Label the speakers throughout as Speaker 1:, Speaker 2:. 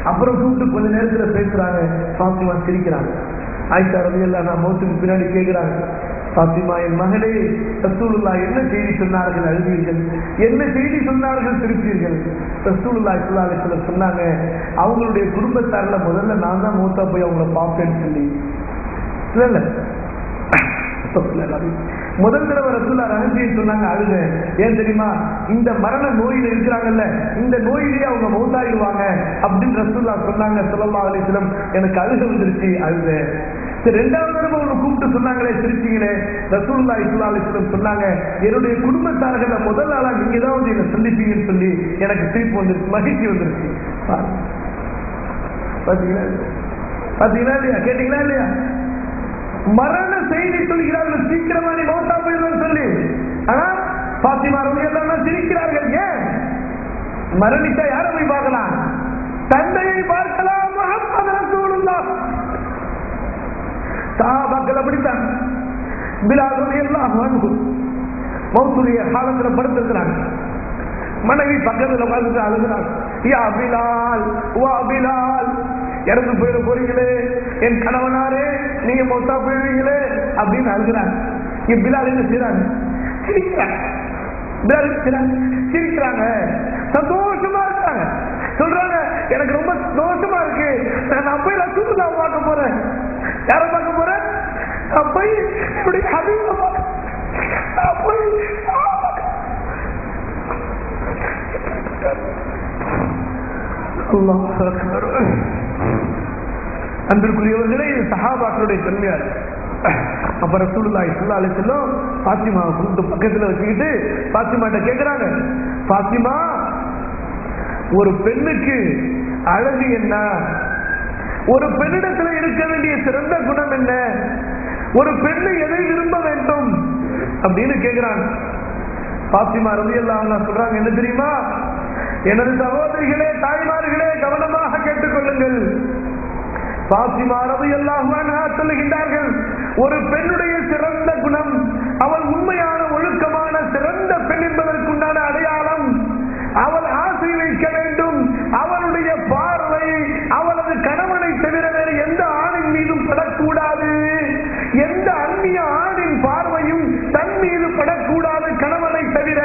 Speaker 1: அப்புறம் கூப்பிட்டு கொஞ்ச நேரத்துல பேசுறாங்க பாத்திமா சிரிக்கிறாங்க ஆயிஷா ரவி எல்லாம் நான் மௌத்துக்கு பின்னாடி கேட்கிறாங்க பாத்திமா என் மகளே ரசூலுல்லா என்ன செய்தி சொன்னார்கள் அழுவீர்கள் என்ன செய்தி சொன்னார்கள் சிரிப்பீர்கள் ரசூலுல்லா இஸ்லா அலிஸ்லம் சொன்னாங்க அவங்களுடைய குடும்பத்தார்ல முதல்ல நான் தான் மூத்தா போய் அவங்கள பார்ப்பேன்னு சொல்லி இல்ல இல்ல முதல் தடவை ரசூல்லா ரகசியம் சொன்னாங்க அழுத ஏன் தெரியுமா இந்த மரண நோயில இருக்கிறாங்கல்ல இந்த நோயிலேயே அவங்க மௌத்தாயிடுவாங்க அப்படின்னு ரசூல்லா சொன்னாங்க சொல்லமா அலிஸ்லம் எனக்கு அழுக வந்துருச்சு அழுத சரி ரெண்டாவது தடவை ஒண்ணு கூப்பிட்டு சொன்னாங்களே சிரிச்சீங்களே ரசூல்லா இஸ்லா அலிஸ்லம் சொன்னாங்க என்னுடைய குடும்பத்தார்கள முதல் ஆளா நீங்க தான் வந்து என்ன சந்திப்பீங்கன்னு சொல்லி எனக்கு சிரிப்பு வந்துருச்சு மகிழ்ச்சி வந்துருச்சு பாருங்க. பாத்தீங்களா பாத்தீங்களா இல்லையா கேட்டீங்களா இல்லையா மரண செய்தி சொல்கிறார்கள் சீக்கிரமா நீ மௌத்தா போயிடுவேன் சொல்லி ஆனா பாத்திமா ரவி எல்லாம் சிரிக்கிறார்கள் ஏன் மரணித்தா யாரை போய் பார்க்கலாம் தந்தையை பார்க்கலாம் முகமது ரசூலுல்லாஹ் சஹாபாக்கள் அப்படித்தான் பிலால் ரவி எல்லாம் மௌத்துடைய காலத்துல படுத்திருக்கிறாங்க மனைவி பக்கத்துல உட்கார்ந்து அழுகிறாங்க யா பிலால் வா பிலால் இறந்து போயிட போறீங்களே என் கணவனாரே நீங்க மொத்தா போயிருவீங்களே அப்படின்னு அழுகிறாங்க இங்க பிலால் என்ன செய்யறாங்க சிரிக்கிறாங்க பிலால் என்ன செய்றாங்க? சிரிக்கிறாங்க சந்தோஷமா இருக்காங்க சொல்றாங்க எனக்கு ரொம்ப சந்தோஷமா இருக்கு நான் போய் ரசூலுல்லா பார்க்க போறேன் யாரை பார்க்க போறேன் நான் போய் என்னுடைய ஹபீபை பார்க்க நான் போய் அல்லாஹ் அக்பர். அன்பிற்குரியவர்களே இது சஹாபாக்களுடைய தன்மையார் அப்ப ரசூலுல்லாஹி ஸல்லல்லாஹு அலைஹி வஸல்லம் பாத்திமா கூப்பிட்டு பக்கத்துல வச்சுக்கிட்டு பாத்திமாட்ட கேக்குறாங்க பாத்திமா ஒரு பெண்ணுக்கு அழகு என்ன ஒரு பெண்ணிடத்துல இருக்க வேண்டிய சிறந்த குணம் என்ன ஒரு பெண்ணு எதை விரும்ப வேண்டும் அப்படின்னு கேக்குறாங்க பாத்திமா ரவி எல்லாம் சொல்றாங்க என்ன தெரியுமா எனது சகோதரிகளே தாய்மார்களே கவனமாக கேட்டுக்கொள்ளுங்கள் பாத்திமா ரவி எல்லாம் சொல்லுகின்றார்கள் ஒரு பெண்ணுடைய சிறந்த குணம் அவள் உண்மையான ஒழுக்கமான சிறந்த பெண் என்பதற்குண்டான அடையாளம் அவள் ஆசை வைக்க வேண்டும் அவளுடைய பார்வை அவளது கணவனை தவிர வேறு எந்த ஆணின் மீதும் படக்கூடாது எந்த அந்நிய ஆணின் பார்வையும் தன் மீது படக்கூடாது கணவனை தவிர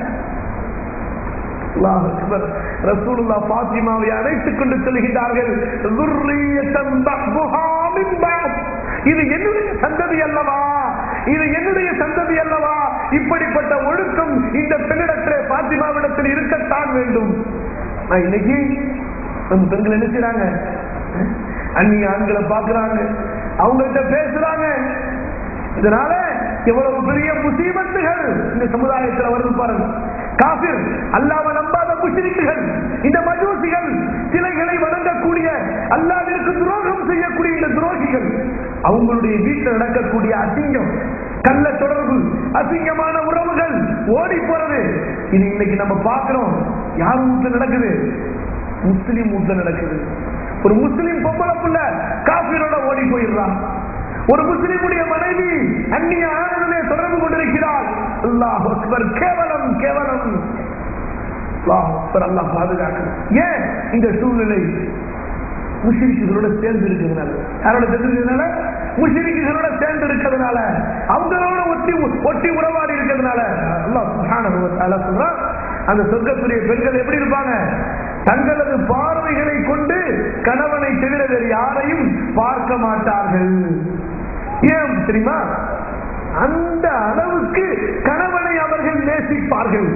Speaker 1: அல்லாஹ் அக்பர். ரசூலுல்லாஹ் ஃபாத்திமாவை அழைத்துக் கொண்டு செல்கிறார்கள் ذُرِّيَّةً بَعْضُهَا مِنْ بَعْضٍ. இது என்னுடைய சந்ததி அல்லவா இது என்னுடைய சந்ததி அல்லவா இப்படிப்பட்ட ஒழுக்கம் இந்த பெண்ணிடத்திலே பாத்திமாவிடத்தில் இருக்கத்தான் வேண்டும் நான் இன்னைக்கு நம்ம பெண்கள் என்ன செய்றாங்க அந்நிய ஆண்களை பார்க்கறாங்க அவங்கள்ட்ட பேசுறாங்க இதனால எவ்வளவு பெரிய முசீபத்துகள் இந்த சமுதாயத்தில் வருது பாருங்க காபிர் அல்லாம நம்பாத முஷிரிக்குகள் இந்த மஜூசிகள் சிலைகளை வணங்கக்கூடிய அல்லாவிற்கு துரோகம் செய்யக்கூடிய இந்த துரோகிகள் அவங்களுடைய வீட்டில் நடக்கக்கூடிய அசிங்கம் கள்ள தொடர்பு அசிங்கமான உறவுகள் ஓடி போறது இது இன்னைக்கு நம்ம பார்க்கிறோம் யார் வீட்டுல நடக்குது முஸ்லிம் வீட்டுல நடக்குது ஒரு முஸ்லிம் பொம்பளை புள்ள காபிரோட ஓடி போயிடுறான் ஒரு முஸ்லிமுடைய மனைவி அந்நிய ஆணுடனே தொடர்பு கொண்டிருக்கிறார் அல்லாஹ் அக்பர் கேவலம் கேவலம் அல்லாஹ் அக்பர் அல்லாஹ் பாதுகாக்கணும் ஏன் இந்த சூழ்நிலை முஷிரிக்குகளோட சேர்ந்து இருக்கிறதுனால யாரோட சேர்ந்து இருக்கிறதுனால முஷிரிக்குகளோட சேர்ந்து இருக்கிறதுனால அவங்களோட ஒட்டி ஒட்டி உறவாடி இருக்கிறதுனால அல்லாஹ் சுப்ஹானஹு வ தஆலா சொல்றான் அந்த சொர்க்கத்துடைய பெண்கள் எப்படி இருப்பாங்க தங்களது பார்வைகளை கொண்டு கணவனை தவிர வேறு யாரையும் பார்க்க மாட்டார்கள் ஏன் தெரியுமா அந்த அளவுக்கு கணவனை அவர்கள் நேசிப்பார்கள்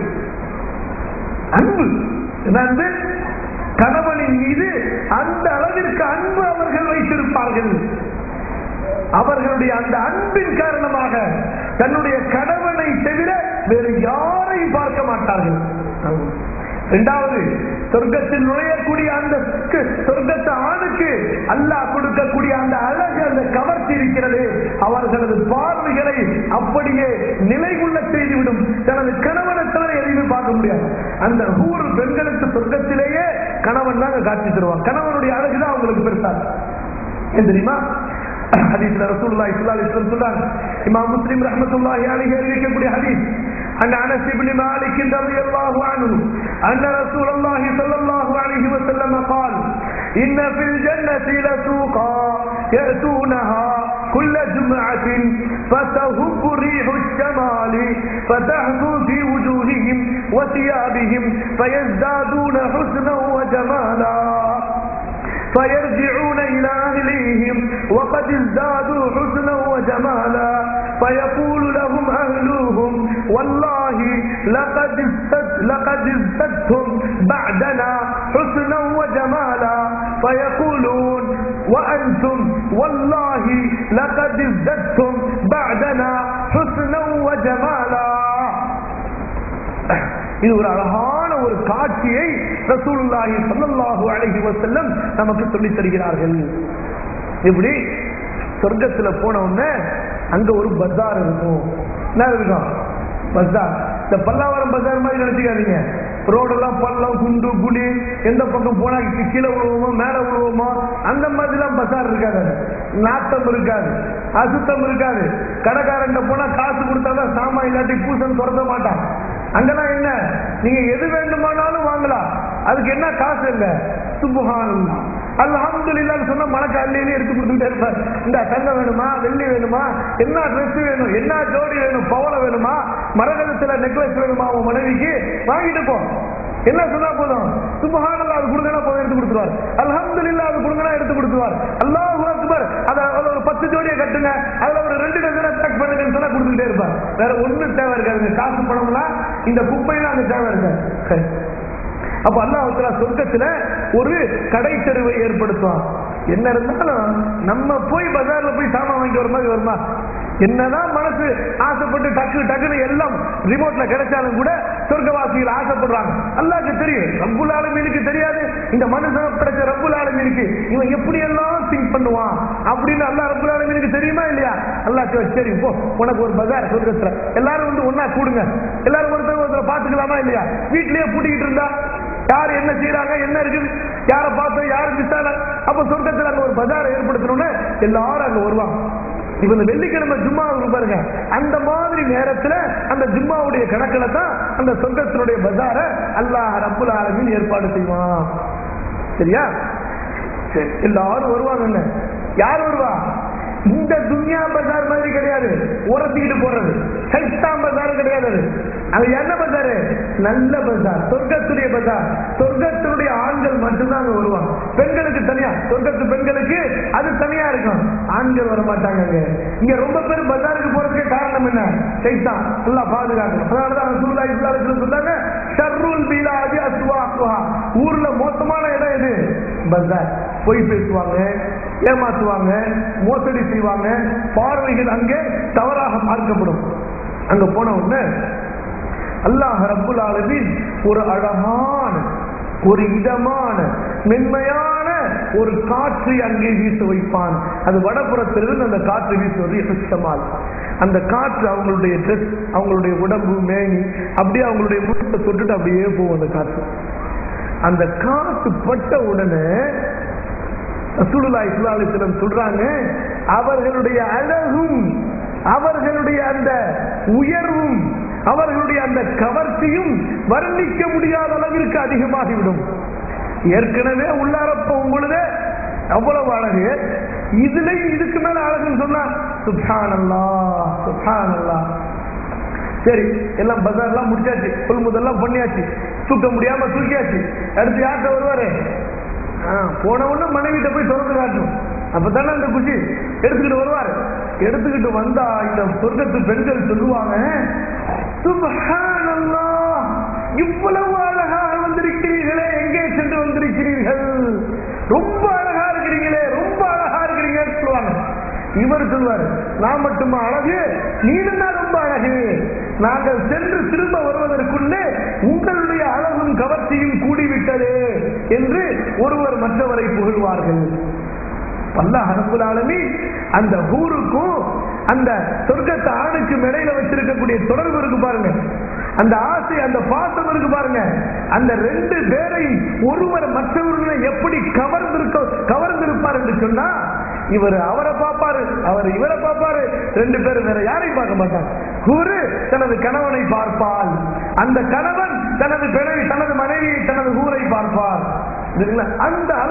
Speaker 1: அன்பு என்ன அன்பு கணவனின் மீது அந்த அளவிற்கு அன்பு அவர்கள் வைத்திருப்பார்கள் அவர்களுடைய அந்த அன்பின் காரணமாக தன்னுடைய கணவனை தவிர வேறு யாரையும் பார்க்க மாட்டார்கள் இரண்டாவது சொர்க்கத்தில் நுழையக்கூடிய அந்த சொர்க்கத்து ஆணுக்கு அல்லாஹ் கொடுக்கக்கூடிய அந்த அழகு அந்த கவர்ச்சி இருக்கிறது அவர்களது பார்வைகளை அப்படியே நிலைகுள்ள செய்துவிடும் தனது கணவனை தவிர எதையுமே பார்க்க முடியாது அந்த ஊர் பெண்களுக்கு சொர்க்கத்திலேயே கணவன் தான் காட்சி தருவான் கணவனுடைய அழகுதான் அவங்களுக்கு பெருசா ஏன் தெரியுமா ஹதீஸ்ல ரசூலுல்லாஹி ஸல்லல்லாஹு அலைஹி வஸல்லம் சொல்றாங்க இமாம் முஸ்லிம் ரஹ்மத்துல்லாஹி அலைஹி அறிவிக்கக்கூடிய ஹதீஸ் عن انس بن مالك رضي الله عنه ان رسول الله صلى الله عليه وسلم قال إن في الجنة لسوقا يأتونها كل جمعة فتهب ريح الشمال فتحثو في وجوههم وثيابهم فيزدادون حسنا وجمالا فيرجعون إلى أهليهم وقد ازدادوا حسنا وجمالا فيقول لهم أهلوهم والله لقد ازدد لقد ازددتم بعدنا حسنا وجمالا فيقولون وأنتم والله لقد ازددتم بعدنا حسنا وجمالا இது ஒரு அழகான ஒரு காட்சியை ரசூலுல்லாஹி ஸல்லல்லாஹு அலைஹி வஸல்லம் நமக்கு சொல்லித் தருகிறார்கள் இப்படி சொர்க்கத்துல போன உடனே அங்க ஒரு பஜார் இருக்கும் என்ன இருக்கும் பஜார் இந்த பல்லாவரம் பஜார் மாதிரி நினைச்சுக்காதீங்க ரோடெல்லாம் பள்ளம் குண்டு குழி எந்த பக்கம் போனா கீழே விழுவோமோ மேல விழுவோமோ அந்த மாதிரிலாம் பஜார் இருக்காது நாட்டம் இருக்காது அசுத்தம் இருக்காது கடைக்காரன் போனா காசு கொடுத்தாதான் சாமான் இல்லாட்டி பூசன் துரத்த மாட்டான் அங்கெல்லாம் என்ன நீங்க எது வேண்டுமானாலும் வாங்கலாம் அதுக்கு என்ன காசு இல்ல சுபஹானல்லா அல்ஹம்துலில்லாஹ் சொன்னா மனக்கு அள்ளியிலே எடுத்து கொடுத்துட்டே இருப்பார் இந்த தங்கம் வேணுமா வெள்ளி வேணுமா என்ன ட்ரெஸ் வேணும் என்ன ஜோடி வேணும் பவள வேணுமா மரகதத்துல நெக்லஸ் வேணுமா உன் மனைவிக்கு வாங்கிட்டு போ என்ன சொன்னா போதும் சுபஹானல்லா அது கொடுங்கனா போதும் எடுத்து கொடுத்துருவார் அல்ஹம்துலில்லாஹ் அது கொடுங்கனா எடுத்து கொடுத்துருவார் அல்லாஹு அக்பர் அத அதுல ஒரு பத்து ஜோடியை கட்டுங்க அதுல ஒரு ரெண்டு டஜனை பேக் பண்ணுங்கன்னு சொன்னா கொடுத்துட்டே இருப்பார் வேற ஒண்ணும் தேவை இருக்காது காசு பணம்லாம் இந்த குப்பையில அங்க தேவை இருக்காது அப்ப அல்லாஹ் சொர்க்கத்துல ஒரு கடை தெருவை ஏற்படுத்துவான் என்ன இருந்தாலும் நம்ம போய் பஜார்ல போய் சாமான் வாங்கிட்டு வர மாதிரி வருமா என்னதான் மனசு ஆசைப்பட்டு டக்கு டக்குன்னு எல்லாம் ரிமோட்ல கிடைச்சாலும் கூட சொர்க்கவாசிகள் ஆசைப்படுறாங்க அல்லாஹ்க்கு தெரியும் ரப்புல் ஆலமீனுக்கு தெரியாது இந்த மனுஷன் படைச்ச ரப்புல் ஆலமீனுக்கு இவன் எப்படி எல்லாம் திங்க் பண்ணுவான் அப்படின்னு அல்லாஹ் ரப்புல் ஆலமீனுக்கு தெரியுமா இல்லையா அல்லாஹ் சரி, சரி போ உனக்கு ஒரு பஜார் சொர்க்கத்துல எல்லாரும் வந்து ஒண்ணா கூடுங்க எல்லாரும் ஒருத்தர் ஒருத்தர் பாத்துக்கலாமா இல்லையா வீட்லயே பூட்டிக்கிட்டு இருந்தா யார் என்ன செய்யறாங்க என்ன இருக்குது யார பார்த்தோம் யாரு மிஸ் ஆன அப்ப சொர்க்கத்துல அங்க ஒரு பஜார் ஏற்படுத்தணும்னு எல்லாரும் அங்க வருவாங்க இப்ப இந்த வெள்ளிக்கிழமை ஜும்மா பாருங்க அந்த மாதிரி நேரத்துல அந்த ஜும்மாவுடைய கணக்குல தான் அந்த சொர்க்கத்தினுடைய பஜார அல்லாஹ் ரப்புல் ஆலமீன் ஏற்பாடு செய்வான் சரியா சரி எல்லாரும் வருவாங்க யார் வருவா இந்த துன்யா பஜார் மாதிரி கிடையாது உரத்திக்கிட்டு போறது சைத்தான் பஜார் கிடையாது அது. அது என்ன பஜாரு நல்ல பஜார் சொர்க்கத்துடைய பஜார் சொர்க்கத்தினுடைய ஆண்கள் மட்டும்தான் அங்க வருவாங்க பெண்களுக்கு தனியா சொர்க்கத்து பெண்களுக்கு அது தனியா இருக்கும் ஆண்கள் வர மாட்டாங்க அங்க இங்க ரொம்ப பேர் பஜாருக்கு போறதுக்கு காரணம் என்ன சைத்தான் நல்லா பாதுகாக்கணும் அதனாலதான் ரசூலுல்லாஹி ஸல்லல்லாஹு அலைஹி வஸல்லம் சொன்னாங்க ஷர்ருல் பிலாதி அஸ்வாக்குஹா ஊர்ல மோசமான இடம் எது பஜார் பொய் பேசுவாங்க ஏமாத்துவாங்க மோசடி செய்வாங்க பார்வைகள் அங்கே தவறாக பார்க்கப்படும் அங்க போன உடனே அல்லாஹ் ரப்புல் ஆலமீன் ஒரு அழகான ஒரு இதமான மென்மையான ஒரு காற்றை அங்கே வீச வைப்பான் அது வடபுறத்திலிருந்து அந்த காற்று வீசுவது சுத்தமால் அந்த காற்று அவங்களுடைய ட்ரெஸ் அவங்களுடைய உடம்பு மேனி அப்படியே அவங்களுடைய முகத்தை தொட்டுட்டு அப்படியே போகும் அந்த காற்று அந்த காற்று பட்ட உடனே ரசூலுல்லாஹி ஸல்லல்லாஹு அலைஹி வஸல்லம் சொல்றாங்க அவர்களுடைய அழகும் அவர்களுடைய அந்த உயர்வும் அவர்களுடைய அந்த கவர்ச்சியும் வர்ணிக்க முடியாத அளவிற்கு அதிகமாகிவிடும் ஏற்கனவே உள்ளாரப்ப பொழுது அவ்வளவு அழகு இதுல இதுக்கு மேல அழகுன்னு சொன்னா சுப்ஹானல்லா சுப்ஹானல்லா சரி எல்லாம் பஜார்லாம் முடிச்சாச்சு கொள்முதல்லாம் பண்ணியாச்சு தூக்க முடியாம தூக்கியாச்சு அடுத்து யார்கிட்ட வருவாரு ஆ, போன உடனே மனைவிட்ட போய் திறந்து காட்டணும் அப்பதானே அந்த குஷி எடுத்துக்கிட்டு வருவாரு எடுத்துக்கிட்டு வந்தா இந்த சொர்க்கத்து பெண்கள் சொல்லுவாங்க சுப்ஹானல்லாஹ் இவ்வளவு அழகாக வந்திருக்கிறீர்களே எங்கே சென்று வந்திருக்கிறீர்கள் ரொம்ப அழகா இருக்கிறீங்களே ரொம்ப அழகா இருக்கிறீங்கன்னு சொல்லுவாங்க இவர் சொல்வார் நான் மட்டுமா அழகு நீனும் தான் ரொம்ப அழகு நாங்கள் சென்று திரும்ப வருவதற்குள்ளே உங்களுடைய அழகும் கவர்ச்சியும் கூடிவிட்டது என்று ஒருவர் மற்றவரை புகழ்வார்கள் அல்லாஹ் ரப்புல் ஆலமீன் அந்த ஊருக்கும் அந்த சொர்க்கத்து ஆணுக்கும் இடையில வச்சிருக்கக்கூடிய தொடர்பு இருக்கு பாருங்க அந்த ஆசை அந்த பாசம் இருக்கு பாருங்க அந்த ரெண்டு பேரை ஒருவர் மற்றவர்களை எப்படி கவர்ந்திருக்க கவர்ந்திருப்பார் என்று சொன்னா இவர் அவரை பார்ப்பாரு அவர் இவரை பார்ப்பாரு ரெண்டு பேரும் வேற யாரையும் பார்க்க மாட்டாங்க குரு தனது கணவனை பார்ப்பால் அந்த கணவன் தனது பிறவி தனது மனைவியை தனது ஊரை பார்ப்பார் சரிங்களா? அந்த அளவு